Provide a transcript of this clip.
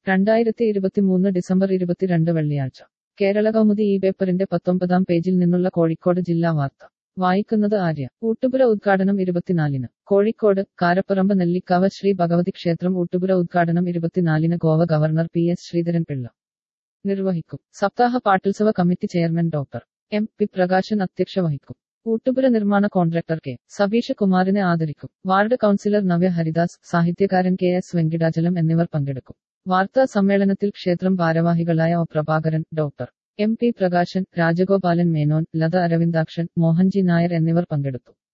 രണ്ടായിരത്തി ഇരുപത്തിമൂന്ന് ഡിസംബർ ഇരുപത്തിരണ്ട് വെള്ളിയാഴ്ച കേരള കൗമുദി ഈ പേപ്പറിന്റെ പത്തൊമ്പതാം പേജിൽ നിന്നുള്ള കോഴിക്കോട് ജില്ലാ വാർത്ത വായിക്കുന്നത് ആര്യ ഊട്ടുപുര ഉദ്ഘാടനം ഇരുപത്തിനാലിന് കോഴിക്കോട് കാരപ്പറമ്പ് നെല്ലിക്കാവ് ശ്രീ ഭഗവതി ക്ഷേത്രം ഊട്ടുപുര ഉദ്ഘാടനം ഇരുപത്തിനാലിന് Goa governor P S Sreedharan Pillai നിർവഹിക്കും സപ്താഹ പാട്ടുത്സവ committee chairman doctor M P Prakashan അധ്യക്ഷ വഹിക്കും ഊട്ടുപുര നിർമ്മാണ കോൺട്രാക്ടർ കെ സബീഷ കുമാറിനെ ആദരിക്കും വാർഡ് കൗൺസിലർ നവ്യ ഹരിദാസ് സാഹിത്യകാരൻ കെ എസ് വെങ്കിടാചലം എന്നിവർ പങ്കെടുക്കും വാർത്താ സമ്മേളനത്തിൽ ക്ഷേത്രം ഭാരവാഹികളായ O Prabhakaran doctor M P Prakashan Rajagopalan Menon Latha Aravindakshan Mohanji Nair എന്നിവർ പങ്കെടുത്തു